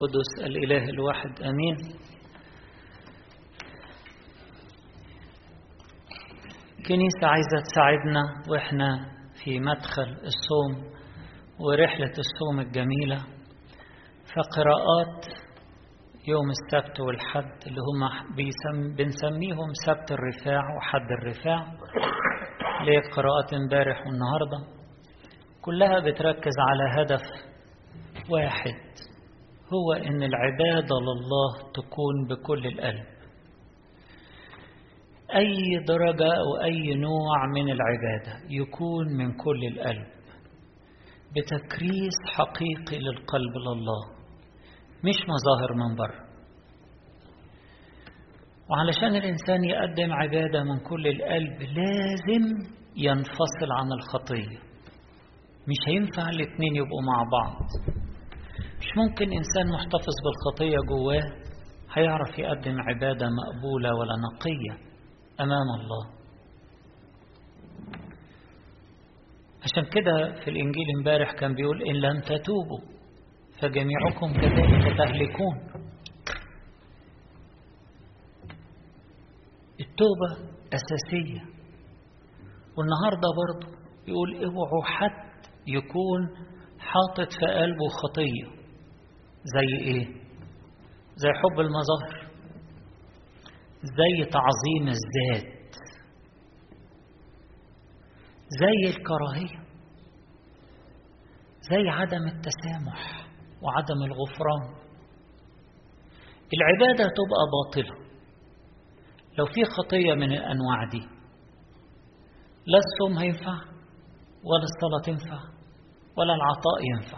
قدس الإله الواحد أمين كنيسة عايزة تساعدنا وإحنا في مدخل الصوم ورحلة الصوم الجميلة فقراءات يوم السبت والحد اللي هم بيسم بنسميهم سبت الرفاع وحد الرفاع اللي هي قراءات امبارح والنهارده كلها بتركز على هدف واحد هو ان العباده لله تكون بكل القلب اي درجه او اي نوع من العباده يكون من كل القلب بتكريس حقيقي للقلب لله مش مظاهر من بره وعلشان الانسان يقدم عباده من كل القلب لازم ينفصل عن الخطيه مش هينفع الاتنين يبقوا مع بعض مش ممكن إنسان محتفظ بالخطية جواه هيعرف يقدم عبادة مقبولة ولا نقية أمام الله عشان كده في الإنجيل امبارح كان بيقول إن لم تتوبوا فجميعكم كذلك تهلكون التوبة أساسية والنهاردة برضه يقول اوعوا حد يكون حاطط في قلبه خطيه زي ايه زي حب المظاهر زي تعظيم الذات زي الكراهيه زي عدم التسامح وعدم الغفران العباده تبقى باطله لو في خطيه من الانواع دي لا الصوم هينفع ولا الصلاه تنفع ولا العطاء ينفع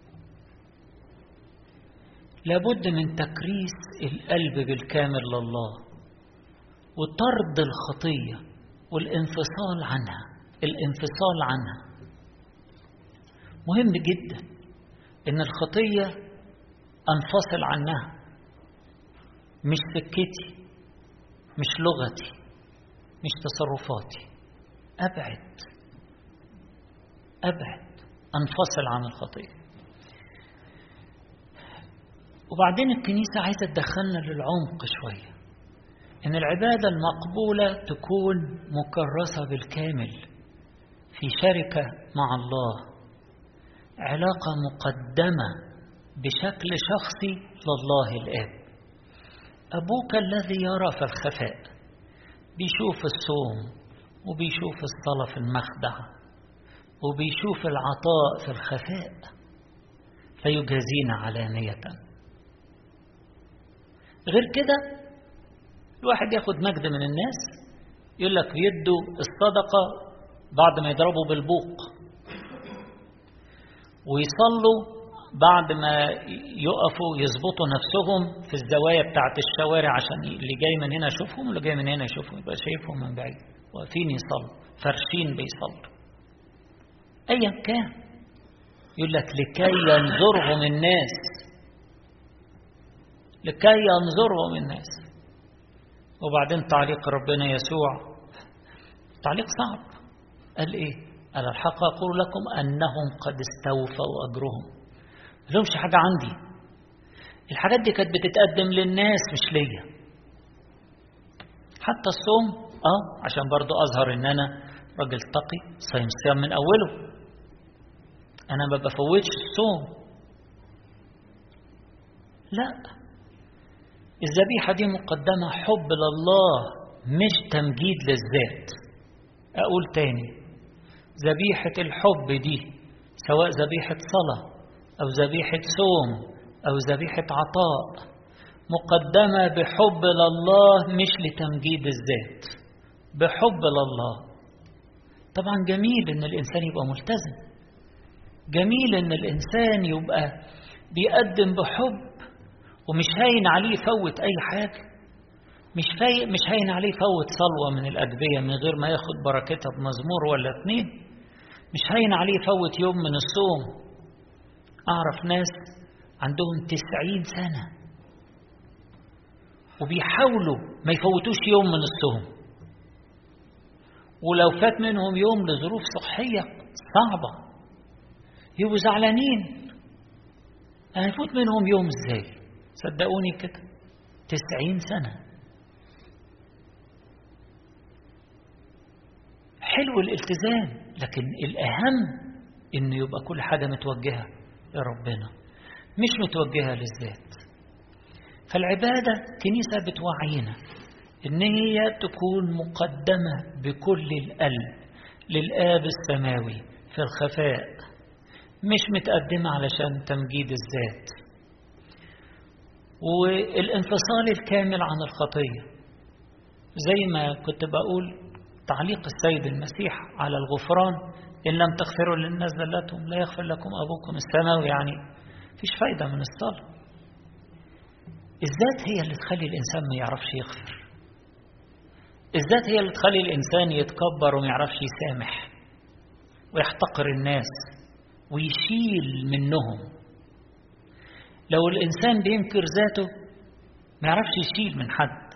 لابد من تكريس القلب بالكامل لله وطرد الخطية والانفصال عنها الانفصال عنها مهم جدا ان الخطية انفصل عنها مش سكتي مش لغتي مش تصرفاتي ابعد ابعد انفصل عن الخطيه وبعدين الكنيسة عايزة تدخلنا للعمق شوية إن العبادة المقبولة تكون مكرسة بالكامل في شركة مع الله علاقة مقدمة بشكل شخصي لله الآب أبوك الذي يرى في الخفاء بيشوف الصوم وبيشوف الصلاة في المخدع وبيشوف العطاء في الخفاء فيجازينا علانية غير كده الواحد ياخد مجد من الناس يقول لك يدوا الصدقة بعد ما يضربوا بالبوق ويصلوا بعد ما يقفوا يظبطوا نفسهم في الزوايا بتاعت الشوارع عشان اللي جاي من هنا يشوفهم واللي جاي من هنا يشوفهم يبقى شايفهم من بعيد واقفين يصلوا فرشين بيصلوا ايا كان يقول لك لكي ينظرهم الناس لكي ينظرهم الناس وبعدين تعليق ربنا يسوع تعليق صعب قال ايه قال الحق اقول لكم انهم قد استوفوا اجرهم لهمش حاجه عندي الحاجات دي كانت بتتقدم للناس مش ليا حتى الصوم اه عشان برضو اظهر ان انا راجل تقي صايم صيام من اوله انا ما بفوتش الصوم لا الذبيحة دي مقدمة حب لله مش تمجيد للذات أقول تاني ذبيحة الحب دي سواء ذبيحة صلاة أو ذبيحة صوم أو ذبيحة عطاء مقدمة بحب لله مش لتمجيد الذات بحب لله طبعا جميل ان الانسان يبقى ملتزم جميل ان الانسان يبقى بيقدم بحب ومش هاين عليه يفوت أي حاجة مش فايق مش هاين عليه يفوت صلوة من الأدبية من غير ما ياخد بركتها بمزمور ولا اتنين مش هاين عليه يفوت يوم من الصوم أعرف ناس عندهم تسعين سنة وبيحاولوا ما يفوتوش يوم من الصوم ولو فات منهم يوم لظروف صحية صعبة يبقوا زعلانين هيفوت منهم يوم ازاي صدقوني كده تسعين سنة حلو الالتزام لكن الأهم إنه يبقى كل حاجة متوجهة لربنا مش متوجهة للذات فالعبادة كنيسة بتوعينا إن هي تكون مقدمة بكل القلب للآب السماوي في الخفاء مش متقدمة علشان تمجيد الذات والانفصال الكامل عن الخطية زي ما كنت بقول تعليق السيد المسيح على الغفران إن لم تغفروا للناس ذلتهم لا يغفر لكم أبوكم السماوي يعني فيش فايدة من الصلاة الذات هي اللي تخلي الإنسان ما يعرفش يغفر الذات هي اللي تخلي الإنسان يتكبر وما يعرفش يسامح ويحتقر الناس ويشيل منهم لو الإنسان بينكر ذاته ما يعرفش يشيل من حد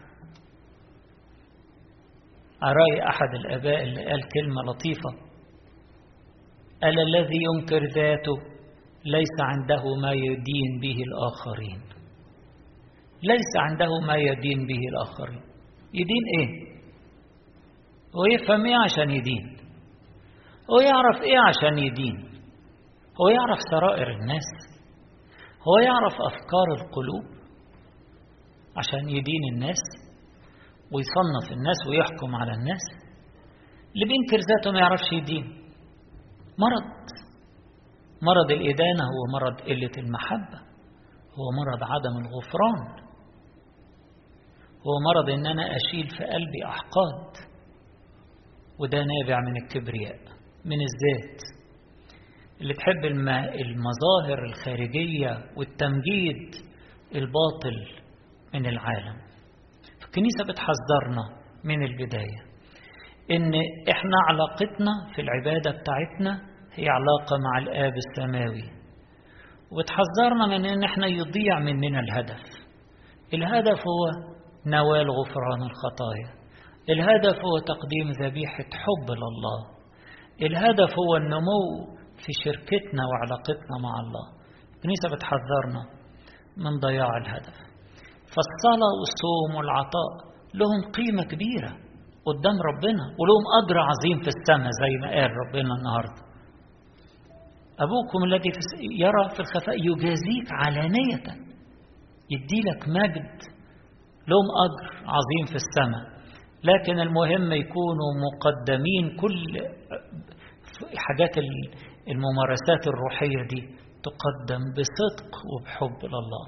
أرأي أحد الآباء اللي قال كلمة لطيفة ألا الذي ينكر ذاته ليس عنده ما يدين به الآخرين ليس عنده ما يدين به الآخرين يدين إيه هو يفهم إيه عشان يدين هو يعرف إيه عشان يدين هو يعرف سرائر الناس هو يعرف أفكار القلوب عشان يدين الناس ويصنف الناس ويحكم على الناس اللي بينكر ذاته ما يعرفش يدين مرض مرض الإدانة هو مرض قلة المحبة هو مرض عدم الغفران هو مرض إن أنا أشيل في قلبي أحقاد وده نابع من الكبرياء من الذات اللي تحب المظاهر الخارجية والتمجيد الباطل من العالم الكنيسة بتحذرنا من البداية إن إحنا علاقتنا في العبادة بتاعتنا هي علاقة مع الآب السماوي وبتحذرنا من إن إحنا يضيع مننا الهدف الهدف هو نوال غفران الخطايا الهدف هو تقديم ذبيحة حب لله الهدف هو النمو في شركتنا وعلاقتنا مع الله الكنيسة بتحذرنا من ضياع الهدف فالصلاة والصوم والعطاء لهم قيمة كبيرة قدام ربنا ولهم أجر عظيم في السماء زي ما قال ربنا النهاردة أبوكم الذي يرى في الخفاء يجازيك علانية يديلك مجد لهم أجر عظيم في السماء لكن المهم يكونوا مقدمين كل حاجات الممارسات الروحية دي تقدم بصدق وبحب لله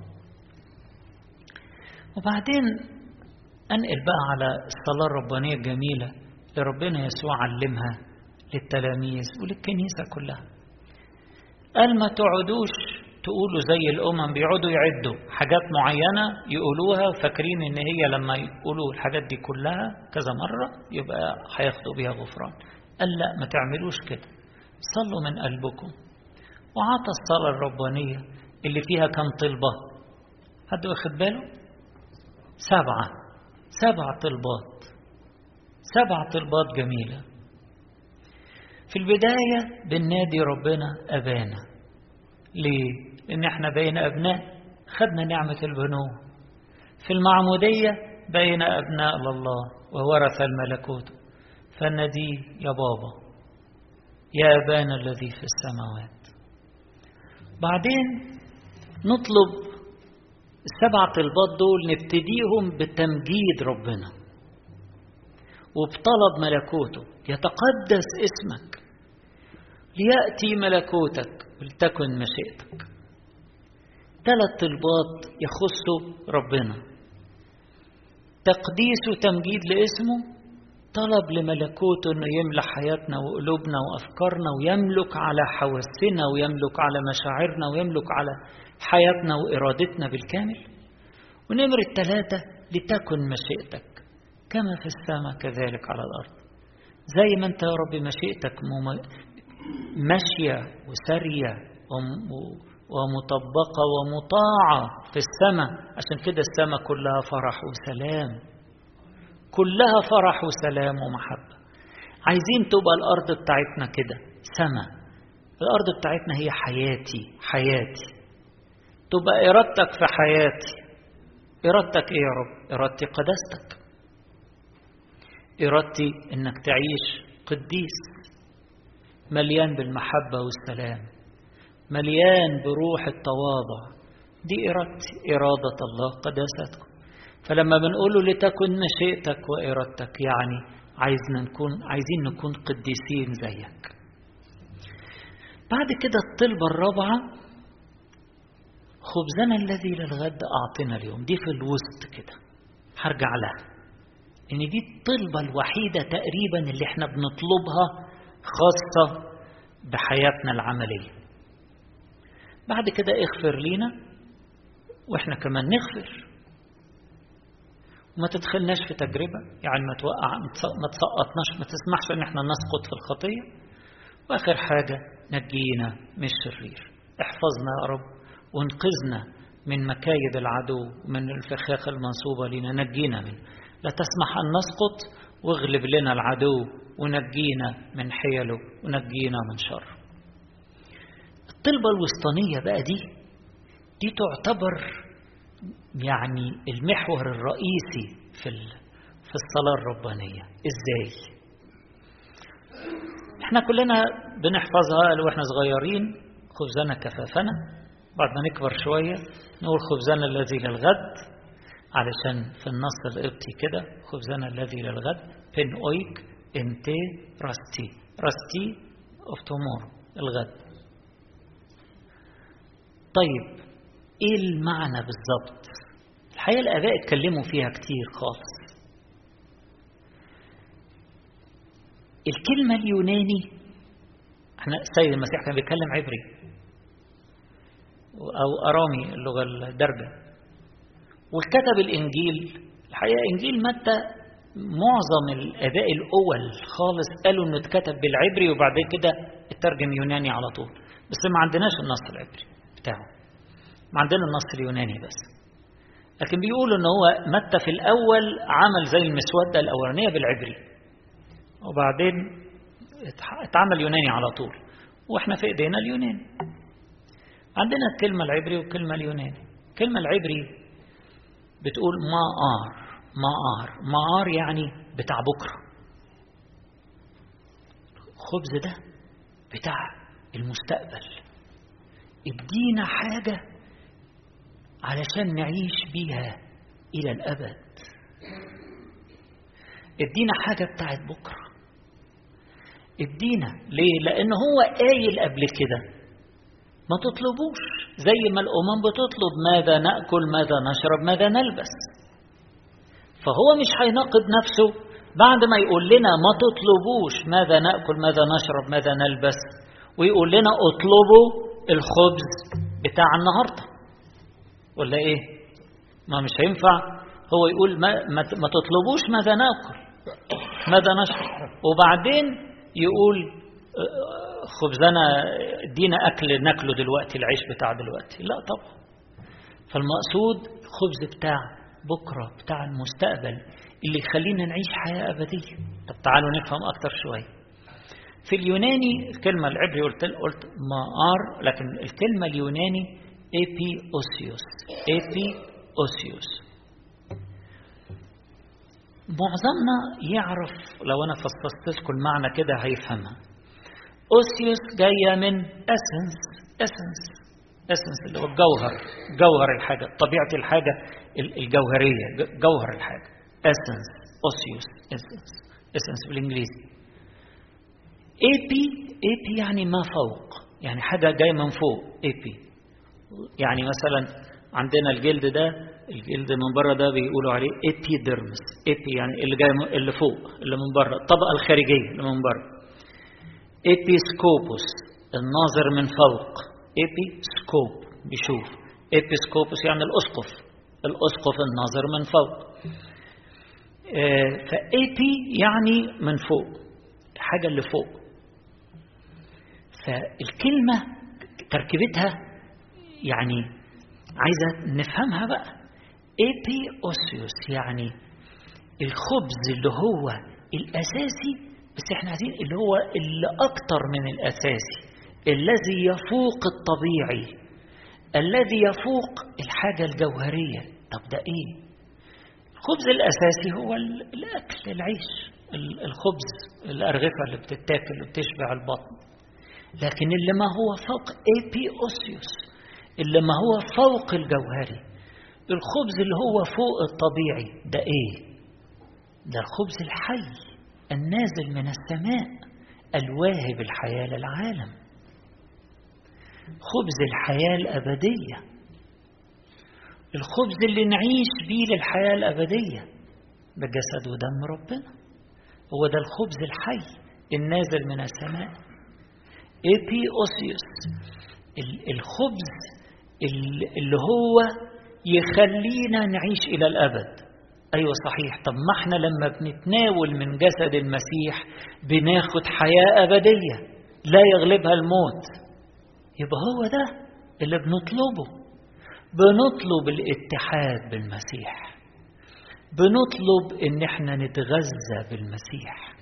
وبعدين أنقل بقى على الصلاة الربانية الجميلة اللي ربنا يسوع علمها للتلاميذ وللكنيسة كلها قال ما تقعدوش تقولوا زي الأمم بيقعدوا يعدوا حاجات معينة يقولوها فاكرين إن هي لما يقولوا الحاجات دي كلها كذا مرة يبقى هياخدوا بيها غفران قال لا ما تعملوش كده صلوا من قلبكم وعطى الصلاة الربانية اللي فيها كم طلبة حد واخد باله سبعة سبع طلبات سبع طلبات جميلة في البداية بننادي ربنا أبانا ليه؟ لأن احنا بين أبناء خدنا نعمة البنوة في المعمودية بين أبناء لله وورث الملكوت فالندي يا بابا يا أبانا الذي في السماوات بعدين نطلب السبع طلبات دول نبتديهم بتمجيد ربنا وبطلب ملكوته يتقدس اسمك ليأتي ملكوتك ولتكن مشيئتك ثلاث طلبات يخصوا ربنا تقديس وتمجيد لاسمه طلب لملكوته انه يملى حياتنا وقلوبنا وافكارنا ويملك على حواسنا ويملك على مشاعرنا ويملك على حياتنا وارادتنا بالكامل ونمرة ثلاثة لتكن مشيئتك كما في السماء كذلك على الارض زي ما انت يا رب مشيئتك ماشية وسارية ومطبقة ومطاعة في السماء عشان كده السماء كلها فرح وسلام كلها فرح وسلام ومحبة عايزين تبقى الأرض بتاعتنا كده سماء الأرض بتاعتنا هي حياتي حياتي تبقى إرادتك في حياتي إرادتك إيه يا رب إرادتي قداستك إرادتي إنك تعيش قديس مليان بالمحبة والسلام مليان بروح التواضع دي إرادتي إرادة الله قداستكم فلما بنقول لتكن مشيئتك وإرادتك يعني عايزنا نكون عايزين نكون قديسين زيك بعد كده الطلبة الرابعة خبزنا الذي للغد أعطنا اليوم دي في الوسط كده هرجع لها إن دي الطلبة الوحيدة تقريبا اللي احنا بنطلبها خاصة بحياتنا العملية بعد كده اغفر لينا واحنا كمان نغفر وما تدخلناش في تجربة يعني ما توقع ما تسقطناش ما تسمحش ان احنا نسقط في الخطية واخر حاجة نجينا من الشرير احفظنا يا رب وانقذنا من مكايد العدو من الفخاخ المنصوبة لنا نجينا منه لا تسمح أن نسقط واغلب لنا العدو ونجينا من حيله ونجينا من شر الطلبة الوسطانية بقى دي دي تعتبر يعني المحور الرئيسي في في الصلاة الربانية ازاي احنا كلنا بنحفظها واحنا صغيرين خبزنا كفافنا بعد ما نكبر شوية نقول خبزنا الذي للغد علشان في النص القبطي كده خبزنا الذي للغد بن اويك انتي راستي راستي اوف تومور الغد طيب ايه المعنى بالظبط الحقيقة الآباء اتكلموا فيها كتير خالص الكلمة اليوناني احنا السيد المسيح كان بيتكلم عبري أو أرامي اللغة الدرجة وكتب الإنجيل الحقيقة إنجيل متى معظم الآباء الأول خالص قالوا إنه اتكتب بالعبري وبعد كده اترجم يوناني على طول بس ما عندناش النص العبري بتاعه ما عندنا النص اليوناني بس لكن بيقولوا إن هو متى في الأول عمل زي المسودة الأولانية بالعبري وبعدين اتعمل يوناني على طول واحنا في ايدينا اليوناني عندنا الكلمة العبري والكلمة اليوناني الكلمة العبري بتقول ما آر ما آر ما آر يعني بتاع بكرة الخبز ده بتاع المستقبل ادينا حاجة علشان نعيش بيها إلى الأبد ادينا حاجة بتاعت بكرة ادينا ليه لأن هو قايل قبل كده ما تطلبوش زي ما الأمم بتطلب ماذا نأكل ماذا نشرب ماذا نلبس فهو مش هيناقض نفسه بعد ما يقول لنا ما تطلبوش ماذا نأكل ماذا نشرب ماذا نلبس ويقول لنا اطلبوا الخبز بتاع النهاردة ولا ايه ما مش هينفع هو يقول ما, ما, ما تطلبوش ماذا نأكل ماذا نشرب وبعدين يقول خبزنا ادينا اكل ناكله دلوقتي العيش بتاع دلوقتي لا طبعا فالمقصود الخبز بتاع بكره بتاع المستقبل اللي يخلينا نعيش حياه ابديه طب تعالوا نفهم اكتر شويه في اليوناني الكلمه العبري قلت قلت مار لكن الكلمه اليوناني ايبي اوسيوس ايبي اوسيوس معظمنا يعرف لو انا فصصت لكم المعنى كده هيفهمها اوسيوس جايه من اسنس اسنس اسنس اللي هو الجوهر جوهر الحاجه طبيعه الحاجه الجوهريه جوهر الحاجه اسنس اوسيوس اسنس اسنس بالانجليزي اي بي اي بي يعني ما فوق يعني حاجه جايه من فوق اي بي يعني مثلا عندنا الجلد ده الجلد من بره ده بيقولوا عليه ايبيديرمس ايبي يعني اللي جاي اللي فوق اللي من بره الطبقه الخارجيه اللي من بره ايبيسكوبوس الناظر من فوق ايبيسكوب بيشوف ايبيسكوبوس يعني الاسقف الاسقف الناظر من فوق فايبي يعني من فوق حاجه اللي فوق فالكلمه تركيبتها يعني عايزه نفهمها بقى ايبي اوسيوس يعني الخبز اللي هو الاساسي بس احنا عايزين اللي هو اللي اكتر من الاساسي الذي يفوق الطبيعي الذي يفوق الحاجة الجوهرية طب ده إيه الخبز الأساسي هو الأكل العيش الخبز الأرغفة اللي بتتاكل وبتشبع البطن لكن اللي ما هو فوق ايبي اوسيوس اللي ما هو فوق الجوهري الخبز اللي هو فوق الطبيعي ده ايه ده الخبز الحي النازل من السماء الواهب الحياة للعالم خبز الحياة الأبدية الخبز اللي نعيش بيه للحياة الأبدية ده جسد ودم ربنا هو ده الخبز الحي النازل من السماء ايبي اوسيوس الخبز اللي هو يخلينا نعيش إلى الأبد أيوة صحيح طب ما احنا لما بنتناول من جسد المسيح بناخد حياة أبدية لا يغلبها الموت يبقى هو ده اللي بنطلبه بنطلب الاتحاد بالمسيح بنطلب ان احنا نتغذى بالمسيح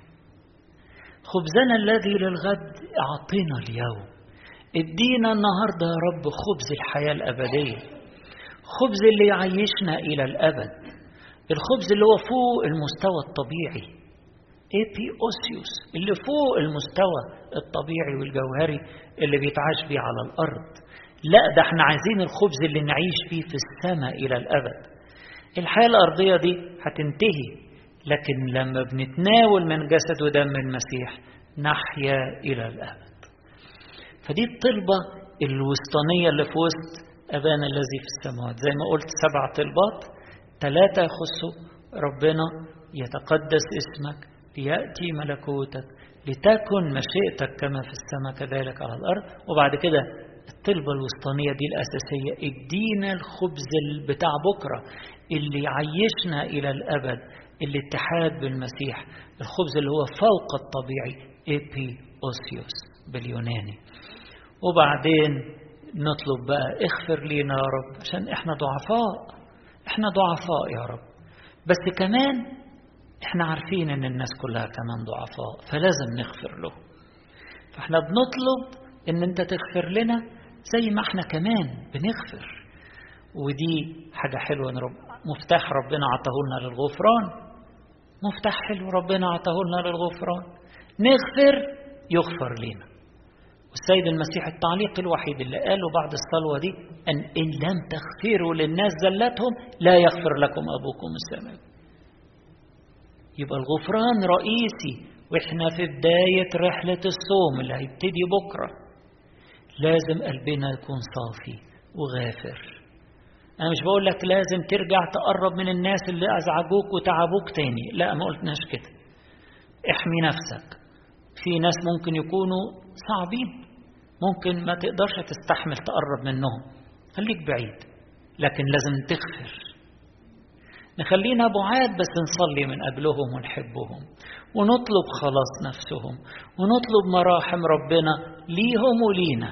خبزنا الذي للغد اعطينا اليوم ادينا النهارده يا رب خبز الحياه الابديه خبز اللي يعيشنا الى الابد الخبز اللي هو فوق المستوى الطبيعي ايبي اوسيوس اللي فوق المستوى الطبيعي والجوهري اللي بيتعاش بيه على الارض لا ده احنا عايزين الخبز اللي نعيش فيه في السماء الى الابد الحياه الارضيه دي هتنتهي لكن لما بنتناول من جسد ودم المسيح نحيا الى الابد فدي الطلبه الوسطانيه اللي في وسط ابانا الذي في السماوات زي ما قلت سبع طلبات ثلاثه يخصوا ربنا يتقدس اسمك لياتي ملكوتك لتكن مشيئتك كما في السماء كذلك على الارض وبعد كده الطلبة الوسطانية دي الأساسية ادينا الخبز بتاع بكرة اللي يعيشنا إلى الأبد الاتحاد بالمسيح الخبز اللي هو فوق الطبيعي ايبي اوسيوس باليوناني وبعدين نطلب بقى اغفر لينا يا رب عشان احنا ضعفاء احنا ضعفاء يا رب بس كمان احنا عارفين ان الناس كلها كمان ضعفاء فلازم نغفر له فاحنا بنطلب ان انت تغفر لنا زي ما احنا كمان بنغفر ودي حاجة حلوة رب مفتاح ربنا عطاه لنا للغفران مفتاح حلو ربنا عطاه لنا للغفران نغفر يغفر لنا والسيد المسيح التعليق الوحيد اللي قاله بعد الصلوة دي أن إن لم تغفروا للناس زلتهم لا يغفر لكم أبوكم السماوي يبقى الغفران رئيسي وإحنا في بداية رحلة الصوم اللي هيبتدي بكرة لازم قلبنا يكون صافي وغافر أنا مش بقول لك لازم ترجع تقرب من الناس اللي أزعجوك وتعبوك تاني لا ما قلتناش كده احمي نفسك في ناس ممكن يكونوا صعبين ممكن ما تقدرش تستحمل تقرب منهم خليك بعيد لكن لازم تغفر نخلينا بعاد بس نصلي من أجلهم ونحبهم ونطلب خلاص نفسهم ونطلب مراحم ربنا ليهم ولينا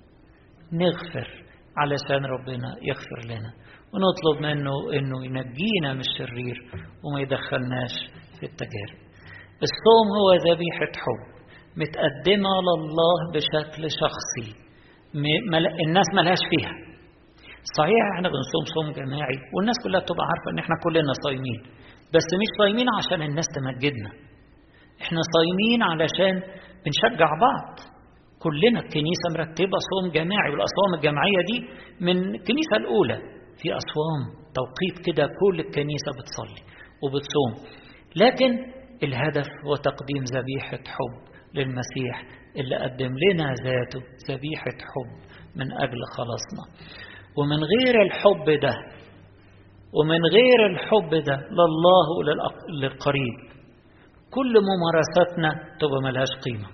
نغفر علشان ربنا يغفر لنا ونطلب منه انه ينجينا من الشرير وما يدخلناش في التجارب الصوم هو ذبيحة حب متقدمة لله بشكل شخصي الناس ملهاش فيها صحيح احنا بنصوم صوم جماعي والناس كلها بتبقى عارفة ان احنا كلنا صايمين بس مش صايمين عشان الناس تمجدنا احنا صايمين علشان بنشجع بعض كلنا الكنيسة مرتبة صوم جماعي والأصوام الجماعية دي من الكنيسة الأولى في أصوام توقيت كده كل الكنيسة بتصلي وبتصوم لكن الهدف هو تقديم ذبيحة حب للمسيح اللي قدم لنا ذاته ذبيحة حب من أجل خلاصنا ومن غير الحب ده ومن غير الحب ده لله وللقريب كل ممارساتنا تبقى ملهاش قيمة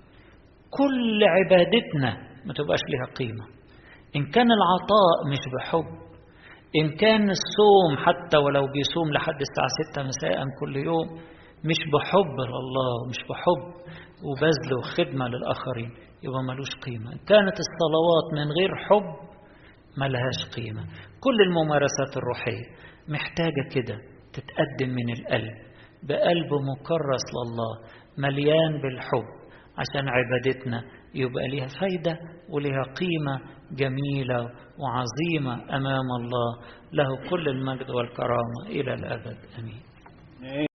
كل عبادتنا ما تبقاش لها قيمة إن كان العطاء مش بحب إن كان الصوم حتى ولو بيصوم لحد الساعة ستة مساء كل يوم مش بحب لله مش بحب وبذل وخدمة للآخرين يبقى ملوش قيمة إن كانت الصلوات من غير حب ملهاش قيمة كل الممارسات الروحية محتاجة كده تتقدم من القلب بقلب مكرس لله مليان بالحب عشان عبادتنا يبقى ليها فايدة وليها قيمة جميلة وعظيمة أمام الله له كل المجد والكرامة إلى الأبد أمين